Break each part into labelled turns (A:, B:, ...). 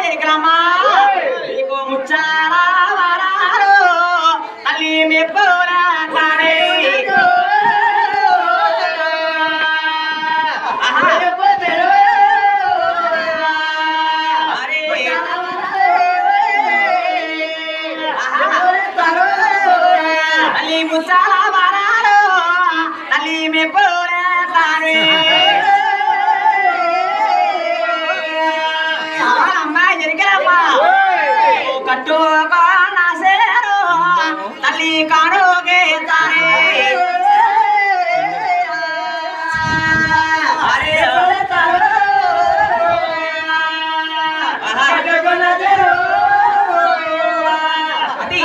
A: ఎరికలమ్మా నీకు ముచ్చారా వరాలు తల్లి మెప్పురా తానే ఆహా. అరే. తల్లి ముచ్చారా వరాలు తల్లి మెప్పురా తానే అమ్మా ఎరికలమ్మా కట్టుకో నా సేరు తల్లి కానుగే తానే అరే అది.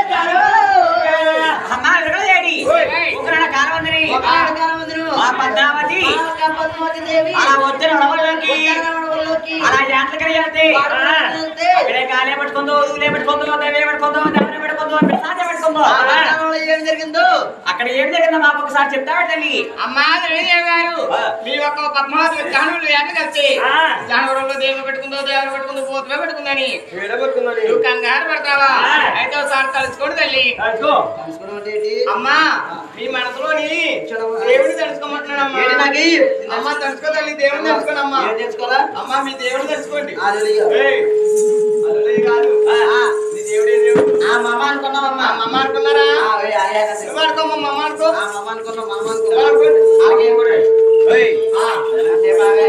A: అమ్మా విడవలేడి ఉగ్రణ కాలవందరి ఆ పద్మావతి అలా వచ్చిన నడవల్లోకి అలా జాతకరి చేస్తే ఇక్కడే కాలే పట్టుకుందో ఊలే పట్టుకుందో దేవే పట్టుకుందో దేవనే పట్టుకుందో సాధ్య పట్టుకుందో
B: ఏం జరిగిందో
A: అక్కడ ఏం జరిగిందో మాకు ఒకసారి చెప్తావా తల్లి
C: అమ్మా దేవి గారు మీ యొక్క పద్మావతి జానుడు ఎట్లా కలిసి
A: ఆ.
C: జానవరంలో దేవుడు పెట్టుకుందో దేవుడు పెట్టుకుందో పోతుమే పెట్టుకుందని నువ్వు కంగారు పడతావా
A: ఆ.
C: అయితే ఒకసారి తలుచుకోండి తల్లి
B: తెలుసుకోవడం అంటే ఏంటి?
C: అమ్మా మీ మనసులోని దేవుడిని తెలుసుకోమంటున్నాడమ్మా
B: ఏంటి నాకి?
C: అమ్మా తెలుసుకో తల్లి దేవుడిని తెలుసుకోనమ్మా
B: ఏం తెలుసుకోవాలా
C: అమ్మా మీ దేవుడు తెలుసుకోండి
B: హల్లెలూయా.
C: ఏయ్, అల్లులయ్య కాదు
B: ఆ,
C: నీ దేవుడే దేవుడు
B: ఆ మమ్మ అనుకున్నావమ్మా
C: మా మమ్మ అనుకున్నారా
B: ఆ, ఏ, అయ్యా కదా.
C: నువ్వు అనుకోమ్మా మమ్మ అనుకో
B: ఆ మమ్మ అనుకున్నావు మమ్మ
C: నువ్వు
B: అనుకున్నావు
C: అనుకోండి.
B: అలాగేం కూడా
C: ఏయ్,
B: ఆ, అంటే బాగా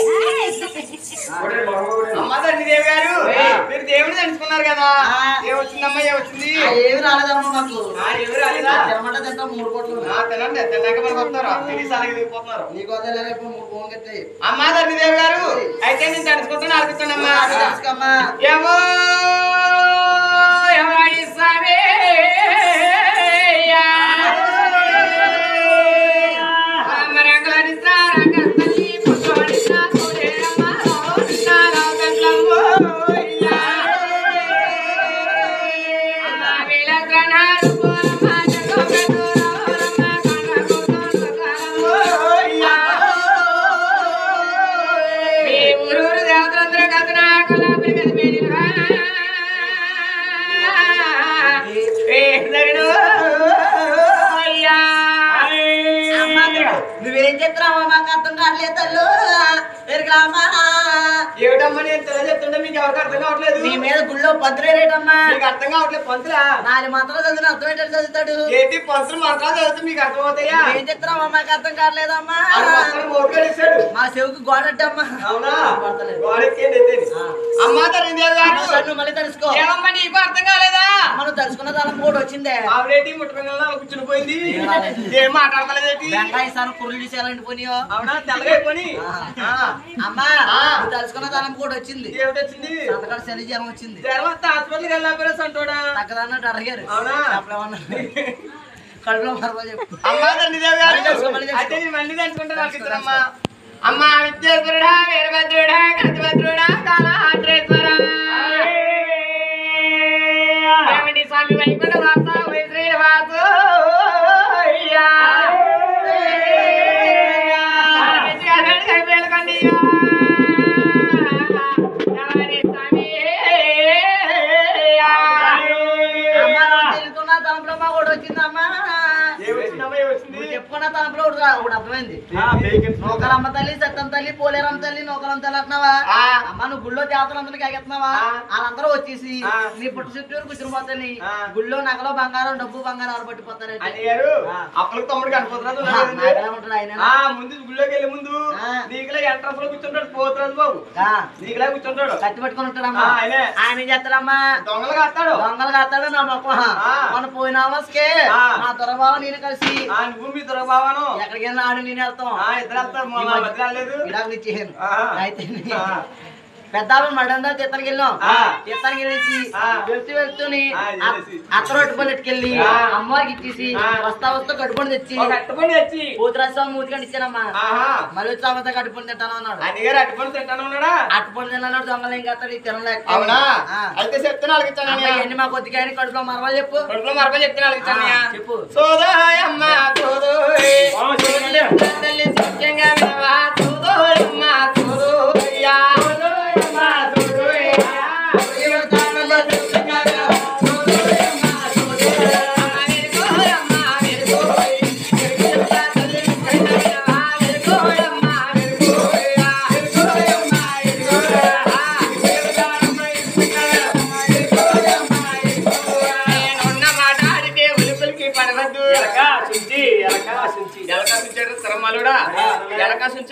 C: అమ్మ తండ్రి దేవి గారు
B: ఏయ్.
C: మీరు దేవుడిని తెలుసుకున్నారు కదా
B: ఆ.
C: ఏమొచ్చిందమ్మా ఏమొచ్చింది
B: ఆ, ఏమి రాలేదమ్మా మాకు
C: ఆ, ఎవరు రాలేదా?
B: తినమంటే తింటా మూడు కోట్లు
C: ఆ, తినండి తిన్నాక మనకు వస్తారు తిరిగి అలాగే దిగిపోతున్నారు
B: నీకు అదే రేపు మూడు ఫోన్ కట్టాయి
C: అమ్మా తండ్రి దేవి గారు అయితే నేను తెలుసుకుంటాను అడుగుతానమ్మా
B: తెలుసుకోమ్మా
C: ఏమో ఎవరి స్వామి మీ ఊరూరు దేవతలందరూ కలిసి నా కళాపరి మీద పేరినవా? పేదరిడు అయ్యా.
B: నువ్వేం చెప్తున్నావా మాకు అర్థం కావట్లేదు తల్లు ఎరగలామా
C: ఏమిటమ్మా నేను తెల్ల చెప్తుంటే మీకు ఎవరికి అర్థం కావట్లేదు
B: నీ మీద గుళ్ళో పత్రేరేటమ్మా
C: మీకు అర్థం కావట్లేదు పంతులా
B: నాలుగు మంత్రాలు చదివిన అర్థం ఏంటో చదువుతాడు
C: ఏంటి పంతులు మంత్రాలు చదివితే మీకు అర్థమవుతాయా
B: ఏం చెప్తున్నావా మాకు అర్థం కావట్లేదమ్మా
C: అది మంత్రాలు మోపేసాడు
B: మా చెవుకి గోడట్టమ్మా
C: అవునా
B: పడతలేదు.
C: గోడెక్కేది ఎత్తేది. అమ్మా తరిందేవి గారు
B: నువ్వు మళ్ళీ తెలుసుకో
C: ఏమమ్మా నీకు అర్థం కాలేదా
B: మనం తెలుసుకున్న దాని కూడా వచ్చిందే
C: ఆవిడేటి ముట్టుకున్న కూర్చుని పోయింది
B: ఏం రాలేదు.
C: ఏం మాట్లాడతలేదేటి
B: వెంకాయ సార్ కుర్రలు తీసేయాలండి పోనీయో
C: అవునా తెల్లగా అయిపోయి
B: అమ్మా
C: ఆ.
B: నువ్వు తెలుసుకున్న దానం కూడా వచ్చింది
C: ఏమిటి వచ్చింది
B: సంతకాడ శని జ్వరం వచ్చింది
C: జ్వరం వస్తే హాస్పిటల్కి వెళ్ళాపరేసి అంటాడా
B: తగ్గదన్నట్టు అడిగారు
C: అవునా?
B: చెప్పలేమన్నా కడుపులో మరవ చెప్పు
C: అమ్మా తండ్రి దేవి గారు
B: మళ్ళీ తెలుసుకో, మళ్ళీ తెలుసుకో.
C: అయితే నేను మళ్ళీ తెలుసుకుంటే నాకు ఇద్దరమ్మా అమ్మా విద్యేశ్వరుడా వీరభద్రుడా కృతిభద్రుడా కాళహస్త్రేశ్వరా ఏమిటి స్వామి వైకుంఠ వాస వై శ్రీనివాసు అయ్యా. మంచిగా వెళ్ళి వెళ్ళకండి అయ్యా. ఎవరి స్వామి అయ్యా.
B: అమ్మా నువ్వు తెలుసుకున్న తలంపులో మా కూడా వచ్చిందమ్మా
C: ఏమొచ్చిందమ్మా ఏమొచ్చింది
B: నువ్వు చెప్పుకున్న తలంపులో ఒకటి రా- ఒకటి అర్థమైంది నూకలమ్మ తల్లి సత్తం తల్లి పోలేరమ్మ తల్లి నూకలమ్మ తల్లి అంటున్నావా
C: ఆ.
B: అమ్మ నువ్వు గుళ్ళో దేవతలందరినీ కాకెత్తున్నావా
C: ఆ.
B: వాళ్ళందరూ వచ్చేసి
C: ఆ.
B: నీ పుట్టు చుట్టూరు కూర్చుని పోతాని
C: ఆ.
B: గుళ్ళో నగలో బంగారం డబ్బు బంగారం ఎవరు పట్టిపోతారంటే
C: అయ్యారు
B: ఆ.
C: అప్పలకు తమ్ముడు కనిపోతున్నారు
B: నాగలా ఉంటాడు ఆయన
C: ఆ ముందు గుళ్ళోకి వెళ్ళే ముందు
B: ఆ.
C: నీకులా ఎంట్రన్స్ లో కూర్చుంటాడు పోతురాజు బాబు
B: ఆ,
C: నీకులా కూర్చుంటాడు
B: కత్తి పట్టుకొని ఉంటాడమ్మా
C: ఆ, ఆయనే.
B: ఆయన ఏం చేస్తాడమ్మా
C: దొంగలు కాస్తాడు
B: దొంగలు కాస్తాడు నా మొక్క
C: ఆ.
B: మన పోయిన అవర్స్కే
C: ఆ.
B: నా దొరబాబు నేను కలిసి
C: ఆ నువ్వు మీ దొరబావాను
B: ఎక్కడికి వెళ్ళినా ఆడు నేను వెళ్తాం
C: ఆ ఇద్దరు వెళ్తారు మా మధ్య రాలేదు
B: విడాకులు ఇచ్చేసాను
C: ఆ.
B: అయితే
C: ఆ.
B: పెద్దాలు మడందా తీర్థానికి వెళ్ళాం
C: ఆ.
B: తీర్థానికి వెళ్ళేసి
C: ఆ.
B: వెళ్తూ వెళ్తూని
C: ఆ, వెళ్ళేసి.
B: అత్తరొట్టు పని ఎట్టుకెళ్ళి
C: ఆ.
B: అమ్మవారికి ఇచ్చేసి
C: ఆ.
B: వస్తా వస్తా కట్టుకొని తెచ్చి
C: ఒక అట్టుపని వచ్చి
B: పూతరాజస్వామి మూతికండి ఇచ్చానమ్మా
C: ఆహా
B: మళ్ళీ వచ్చి అమ్మతో కట్టుకొని తింటాను అన్నాడు
C: అన్నగారు అట్టుపని తింటాను ఉన్నాడా
B: అట్టుపడి తిన్నాడు దొంగలు ఏం కాస్తాడు తినలేక
C: అవునా
B: ఆ.
C: అయితే చెప్తాను అడిగించాను
B: అమ్మ, ఎన్ని మా కొద్దిగా అని కడుపులో మరవాలి చెప్పు
C: కడుపులో మరప చెప్తాను అడిగించాను
B: ఆ, చెప్పు
C: సోదోయమ్మ సోదోయ్ తల్లి సత్యంగా వినవా సోదోయమ్మ సోదోయ్యా సోదోయమ్మ సోదోయ్యా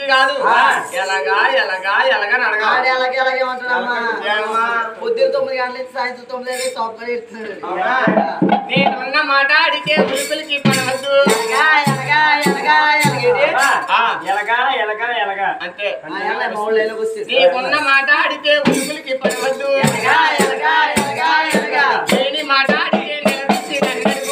C: గురించి కాదు
A: ఆ.
C: ఎలాగా ఎలాగా ఎలాగా
B: ఆడే
C: అడగాలి
B: అలాగే అలాగే ఉంటాడమ్మా
C: ఏమ్మా?
B: పొద్దున్న తొమ్మిది గంటల నుంచి సాయంత్రం తొమ్మిది అయితే సొప్పగా ఇస్తున్నాడు
C: అవునా? నేనున్న మాట అడిగే పులుపులకి పడవద్దు
B: ఎలగా ఎలగా ఎలగా ఎలగేటి
A: ఆ, ఎలగా ఎలగా ఎలగా
C: అంతే
B: ఆ ఎల్ల మౌళ్ళలోకి వచ్చేసి
C: నీకున్న మాట అడిగే పులుపులకి పడవద్దు
B: ఎలగా ఎలగా ఎలగా ఎలగా
C: లేని మాట అడిగే నిలదీసి నన్నడుగు.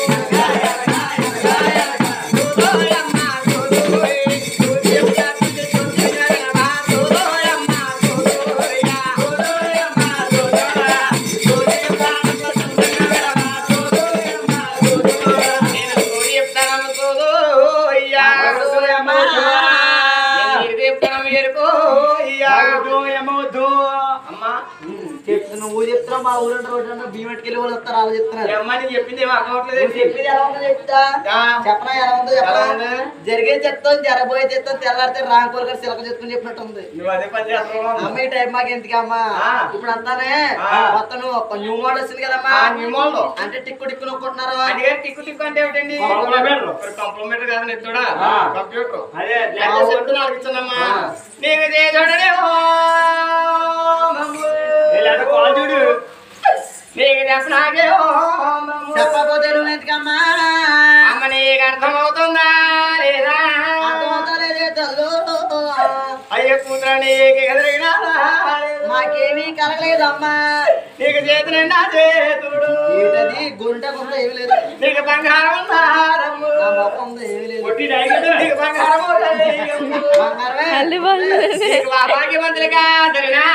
C: సోదోయమ్మ, సోదోయ్. సోదోయ్య, సోదోయ్యమ్మ, సోదోయమ్మ, సోదోయ్య. సోదోయమ్మ, సోదోయ్య. సోదోయమ్మ, సోదోయమ్మ, సోదోయ్య. నేను సోది చెప్తానమ్మ, సోదోయ్య.
B: సోదోయమ్మ.
C: నేను ఇది చెప్తానమ్మ, ఎరుకోయ్య.
A: ఏమవుద్దు
C: అమ్మా
B: చెప్తు నువ్వు చెప్తున్నావు మా ఊరు రోడ్డు బియ్యం పెట్టుకెళ్ళి వాళ్ళు వస్తారు వాళ్ళు చెప్తున్నారు
C: ఏమ్మా నీకు చెప్పింది ఏమో అర్థం
B: నువ్వు
C: అవ్వట్లేదు
B: చెప్పేది ఎలా ఉందో చెప్తా
C: ఆ.
B: చెప్పనా ఎలా ఉందో
C: ఎలా
B: చెప్పనా
C: ఉంది?
B: జరిగే చెప్తాం జరగబోయే చెప్తాం తెల్లారితే రాంకోలు గారు సిలక చెప్పుకుని చెప్పినట్టు ఉంది
C: నువ్వు అదే పని చేస్తున్నావు
B: అమ్మ ఈ టైం మాకు ఎందుకమ్మా
C: ఆ.
B: ఇప్పుడు అంతానే
C: ఆ.
B: మొత్తం న్యూ మోడల్ వచ్చింది కదమ్మా
C: ఆ నిమోళ్ళు
B: అంటే టిక్కు టిక్కు నొక్కుంటున్నారు
C: అందుకే టిక్కు టిక్కు అంటే ఏమిటండి
A: కంప్యూటర్.
C: కంప్యూటర్ కాదు నెత్తుడా
A: ఆ.
C: కంప్యూటర్
A: అదే
C: ఎంత చెప్తున్నా అడుగుతున్నామ్మా
B: ఆ.
C: నీకు చూడడే
A: వీళ్ళంతా కాల్ చూడు
C: నీకు చెప్పనాగే ఓ మమ్ము.
B: చెప్పకపోతే నువ్వు ఎందుకమ్మా
C: అమ్మ నీకు అర్థమవుతుందా లేదా
B: అర్థమవుతాలేదే తల్లు
C: అయ్యో కూతురు నీకు ఎదురైనా
B: మాకేమీ కలగలేదమ్మా
C: నీకు చేతి నిండా చేతుడు
B: ఏమిటది గుంట గుంట ఏమీ లేదు
C: నీకు బంగారం ఉందారమ్ము.
B: నా మొక్క ఉంది ఏమీ లేదు
A: కొట్టి డైగట్
C: నీకు బంగారం ఉందయ్యమ్ము.
B: బంగారమే
C: నీకు మా భాగ్యవంతులుగా దొరినా.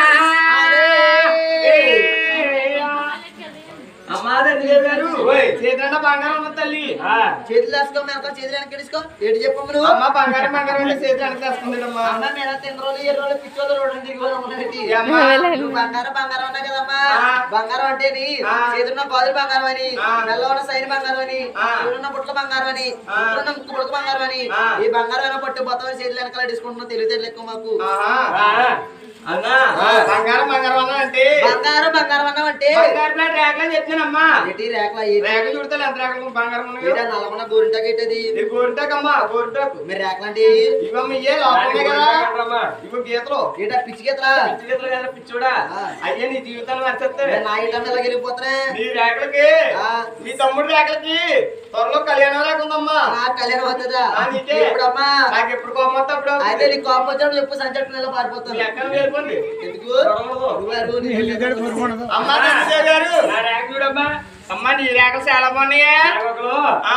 C: అమ్మా తండ్రి గారు
A: ఓయ్.
C: చేతులంటే బంగారం ఉన్న తల్లి
B: చేతులు వేసుకో మెరక చేతులు వెనక్కి తీసుకో ఏంటి చెప్పమ్మ నువ్వు
C: అమ్మ బంగారం బంగారం అంటే చేతులు వెనక్కి వేసుకుంటాడమ్మా
B: అమ్మ మీరు తిన్న రోజులు ఏ రోజులు పిచ్చోళ్ళు రోడ్డు దిగి పోయి ఉన్నారేంటి?
C: ఏ అమ్మా?
B: నువ్వు బంగారం బంగారం అన్నా కదమ్మా
C: ఆ.
B: బంగారం అంటే నీ
C: ఆ.
B: చేతున్న గాజులు బంగారం అని
C: ఆ.
B: మెల్ల ఉన్న సైన్ బంగారం అని
C: ఆ.
B: ఉన్న బుట్ల బంగారం అని
C: ఆ.
B: ఉన్న ముక్కు బుడక బంగారం అని
C: ఆ.
B: ఈ బంగారం అయినా పట్టు మొత్తం చేతులు వెనకాల తీసుకుంటున్నా తెలివితేటలు ఎక్కువ మాకు
C: ఆహా. అన్నా బంగారం బంగారం అన్నా అంటే
B: బంగారం బంగారం అన్నావు అంటే
C: బంగారు ప్లేట్ రేఖలని చెప్తున్నానమ్మా
B: ఏంటి రేఖల ఏంటి
C: రేఖ చూడతాను ఎంత రేఖలు బంగారం ఉన్నాయి
B: ఏంటి నల్లమన్న గోరింటాకు ఏంటది
C: ఇది గోరింటాకమ్మా గోరింటాకు
B: మీరు రేఖలు అంటే
C: ఇవమ్మ ఇయ్యే లోపలే కదా ఇవి గీతలు
B: ఏంటా పిచ్చి గీతలా
C: పిచ్చి గీతలు కదా పిచ్చోడా
B: ఆ.
C: అయ్యే నీ జీవితాన్ని మర్చేస్తాయి
B: నా ఇటం ఇలా వెళ్ళిపోతున్నా
C: నీ రేఖలకి
B: ఆ.
C: నీ తమ్ముడి రేఖలకి త్వరలో కళ్యాణం రాకుందమ్మా
B: నా కళ్యాణం అవుతుందా
C: ఆ, నీకే.
B: ఇప్పుడమ్మా
C: నాకు ఎప్పుడు కోపం అప్పుడు
B: అయితే నీ కోపం వచ్చినప్పుడు చెప్పు సంచట్టు నెల
C: మీ
B: పారిపోతాను
C: అక్కను వేరుకోండి
B: ఎందుకు
C: గొడవలతో.
B: నువ్వు నీ-
C: అమ్మా తండ్రి గారు
A: నా ర్యాక్ చూడమ్మా
C: అమ్మా నీ రేఖలు చాలా బాగున్నాయా
A: రేఖలు